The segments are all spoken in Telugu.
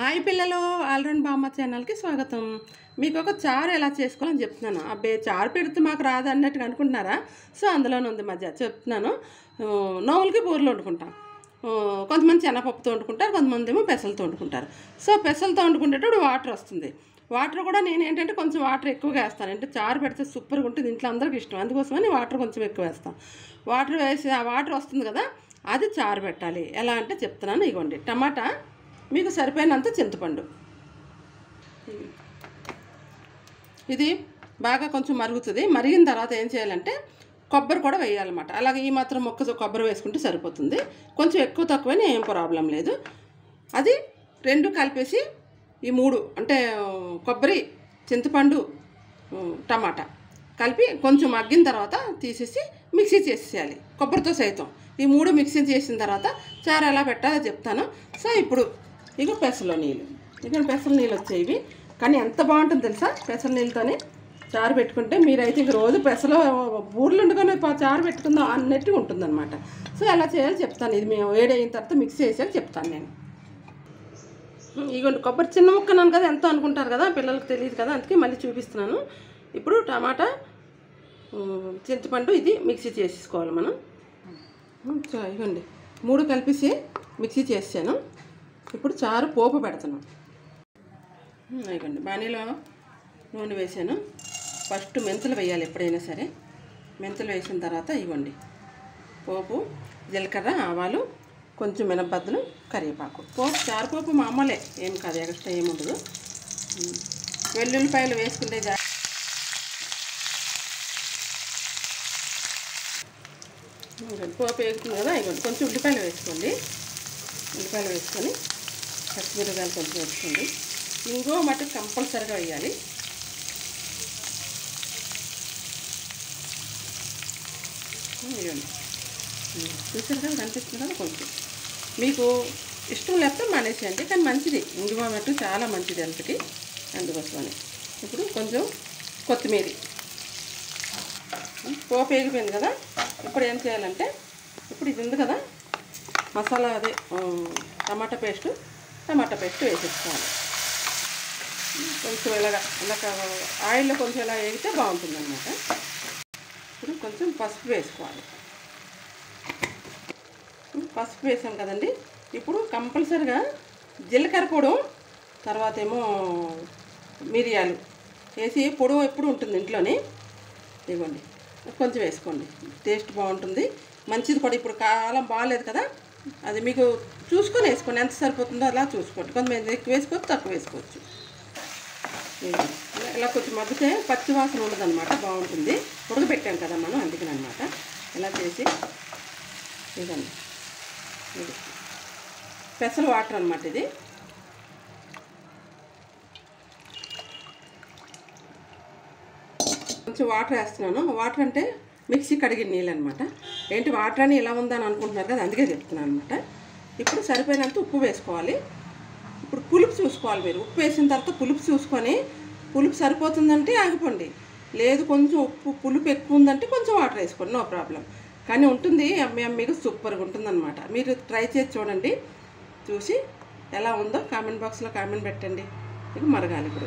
హాయ్ పిల్లలు ఆల్రౌండ్ బామ్మ ఛానల్కి స్వాగతం మీకు ఒక చారు ఎలా చేసుకోవాలని చెప్తున్నాను అబ్బే చారు పెడితే మాకు రాదు అన్నట్టుగా అనుకుంటున్నారా సో అందులోనే ఉంది మధ్య చెప్తున్నాను ఆ, నోవులకి బూరెలు వండుకుంటాం ఆ, కొంతమంది శనగపప్పుతో వండుకుంటారు కొంతమంది ఏమో పెసలతో వండుకుంటారు సో పెసలతో వండుకునేటప్పుడు వాటర్ వస్తుంది వాటర్ కూడా నేను ఏంటంటే కొంచెం వాటర్ ఎక్కువగా వేస్తాను అంటే చారు పెడితే సూపర్గా ఉంటుంది ఇంట్లో అందరికీ ఇష్టం అందుకోసమని వాటర్ కొంచెం ఎక్కువ వేస్తాం వాటర్ వేసి ఆ వాటర్ వస్తుంది కదా అది చారు పెట్టాలి ఎలా అంటే చెప్తున్నాను ఇగోండి టమాటా మీకు సరిపోయినంత చింతపండు ఇది బాగా కొంచెం మరుగుతుంది మరిగిన తర్వాత ఏం చేయాలంటే కొబ్బరి కూడా వేయాలన్నమాట అలాగే ఈ మాత్రం మొక్క కొబ్బరి వేసుకుంటే సరిపోతుంది కొంచెం ఎక్కువ తక్కువని ఏం ప్రాబ్లం లేదు అది రెండు కలిపేసి ఈ మూడు అంటే ఆ, కొబ్బరి చింతపండు ఆ, టమాటా కలిపి కొంచెం మగ్గిన తర్వాత తీసేసి మిక్సీ చేసేయాలి కొబ్బరితో సైతం ఈ మూడు మిక్సీ చేసిన తర్వాత చారు ఎలా పెట్టాలో చెప్తాను సో ఇప్పుడు ఇక పెసలో నీళ్ళు ఇక్కడ పెసల నీళ్ళు వచ్చాయి ఇవి కానీ ఎంత బాగుంటుంది తెలుసా పెసల నీళ్ళతోనే చారు పెట్టుకుంటే మీరైతే ఇంక రోజు పెసలో బూర్లు వండుకొని పా- చారు పెట్టుకుందాం అన్నట్టుగా ఉంటుందన్నమాట సో ఎలా చేయాలో చెప్తాను ఇది మేము వేడైన తర్వాత మిక్సీ చేసాక చెప్తాను నేను ఇగోండి కొబ్బరి చిన్న ముక్కన్నాను కదా ఎంతో అనుకుంటారు కదా పిల్లలకు తెలియదు కదా అందుకే మళ్ళీ చూపిస్తున్నాను ఇప్పుడు టమాటా ఉమ్, చింతపండు ఇది మిక్సీ చేసేసుకోవాలి మనం ఉమ్, చా- ఇగోండి మూడు కలిపేసి మిక్సీ చేసాను ఇప్పుడు చారు పోపు పెడుతున్నాం ఉమ్, ఇగోండి బాణీలో నూనె వేసాను ఫస్ట్ మెంతులు వేయాలి ఎప్పుడైనా సరే మెంతులు వేసిన తర్వాత ఇవ్వండి పోపు జీలకర్ర ఆవాలు కొంచెం మినపద్దలు కరివేపాకు పోపు చారుపోపు మామూలే ఏం కాదు ఎక్స్ట్రా ఏముండదు ఉమ్. వెల్లుల్లిపాయలు వేసుకుంటే జా ఇదిగోండి, పోపు వేస్తుంది కదా ఇవ్వండి కొంచెం ఉల్లిపాయలు వేసుకోండి ఉల్లిపాయలు వేసుకొని పచ్చిమిరకాయలు కొంచెం వేసుకోండి ఇంకో మటుకు కంపల్సరిగా వేయాలి ఇవ్వండి చూసారు కదా కనిపిస్తుంది కదా కొంచెం మీకు ఇష్టం లేకపోతే మానేసేయండి కానీ మంచిది ఇంగువ మట్టు చాలా మంచిది హెల్త్కి అందుకోసమని ఇప్పుడు కొంచెం కొత్తిమీర పోపు వేగిపోయింది కదా ఇప్పుడు ఏం చేయాలంటే ఇప్పుడు ఇది ఉంది కదా మసాలా అదే ఆ, టమాటా పేస్ట్ టమాటా పేస్ట్ వేసేసుకోవాలి కొంచెం ఇలాగ ఇలాగ ఆయిల్లో కొంచెం ఇలా వేగితే బాగుంటుంది అనమాట ఇప్పుడు కొంచెం పసుపు వేసుకోవాలి పసుపు వేసాం కదండి ఇప్పుడు కంపల్సరిగా జీలకర్ర పొడి తర్వాత ఏమో మిరియాలు వేసి పొడి ఎప్పుడు ఉంటుంది ఇంట్లోనే ఇవ్వండి కొంచెం వేసుకోండి టేస్ట్ బాగుంటుంది మంచిది కూడా ఇప్పుడు కాలం బాగాలేదు కదా అది మీకు చూసుకొని వేసుకోండి ఎంత సరిపోతుందో అలా చూసుకోండి కొంతమంది ఎక్కువ వేసుకోవచ్చు తక్కువ వేసుకోవచ్చు ఇదిగోండి. ఇలా- ఇలా కొంచెం మగ్గితే పచ్చి వాసన ఉండదు అనమాట బాగుంటుంది ఉడకబెట్టాం కదా మనం అందుకని అనమాట ఇలా చేసి ఇదండి ఇది పెసలు వాటర్ అనమాట ఇది కొంచెం వాటర్ వేస్తున్నాను వాటర్ అంటే మిక్సీ కడిగిన నీళ్ళు అనమాట ఏంటి వాటర్ అని ఇలా ఉందని అనుకుంటున్నారు కదా అందుకే చెప్తున్నాను అనమాట ఇప్పుడు సరిపోయినంత ఉప్పు వేసుకోవాలి ఇప్పుడు పులుపు చూసుకోవాలి మీరు ఉప్పు వేసిన తర్వాత పులుపు చూసుకొని పులుపు సరిపోతుందంటే ఆగిపోండి లేదు కొంచెం ఉప్పు పులుపు ఎక్కువ ఉందంటే కొంచెం వాటర్ వేసుకోండి నో ప్రాబ్లం కానీ ఉంటుంది అమ్మి అమ్మిగా సూపర్గా ఉంటుందన్నమాట మీరు ట్రై చేసి చూడండి చూసి ఎలా ఉందో కామెంట్ బాక్స్లో కామెంట్ పెట్టండి ఇక మరగాలి ఇప్పుడు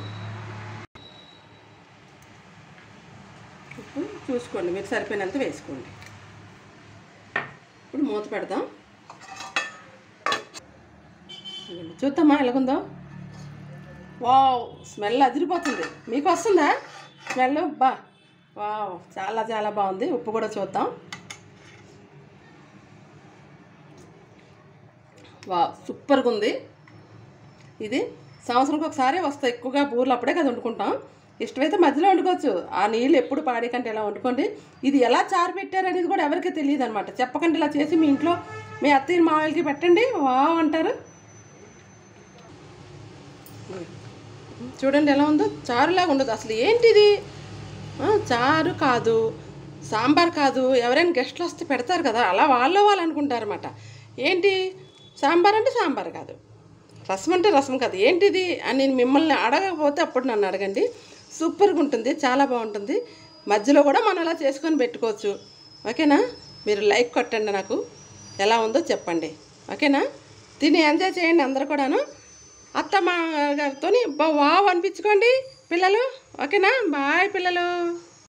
ఉప్పు చూసుకోండి మీరు సరిపోయినంత వేసుకోండి ఇప్పుడు మూత పెడదాం ఇదిగోండి. చూద్దామా ఎలాగుందో వావ్ స్మెల్ అదిరిపోతుంది మీకు వస్తుందా స్మెల్ బా వావ్ చాలా చాలా బాగుంది ఉప్పు కూడా చూద్దాం వావ్ సూపర్గా ఉంది ఇది సంవత్సరంకి ఒకసారి వస్తాయి ఎక్కువగా బూర్లు అప్పుడే కదా వండుకుంటాం ఇష్టమైతే మధ్యలో వండుకోవచ్చు ఆ నీళ్ళు ఎప్పుడు పాడేకంటే ఇలా వండుకోండి ఇది ఎలా చారు పెట్టారు అనేది కూడా ఎవరికీ తెలియదు అనమాట చెప్పకండి ఇలా చేసి మీ ఇంట్లో మీ అత్తయ్య మామయ్యలకి పెట్టండి వావ్ అంటారు చూడండి ఎలా ఉందో చారులాగా ఉండదు అసలు ఏంటిది ఆ, చారు కాదు సాంబార్ కాదు ఎవరైనా గెస్ట్లు వస్తే పెడతారు కదా అలా వాళ్ళు వాళ్ళు అనుకుంటారన్నమాట ఏంటి సాంబార్ అంటే సాంబార్ కాదు రసం అంటే రసం కాదు ఏంటిది అని నేను మిమ్మల్ని అడగకపోతే అప్పుడు నన్ను అడగండి సూపర్గా ఉంటుంది చాలా బాగుంటుంది మధ్యలో కూడా మనం అలా చేసుకొని పెట్టుకోవచ్చు ఓకేనా మీరు లైక్ కొట్టండి నాకు ఎలా ఉందో చెప్పండి ఓకేనా తిని ఎంజాయ్ చేయండి అందరు కూడాను అత్తమ్మ గారితో వావ్ అనిపించుకోండి పిల్లలు ఓకేనా బాయ్ పిల్లలు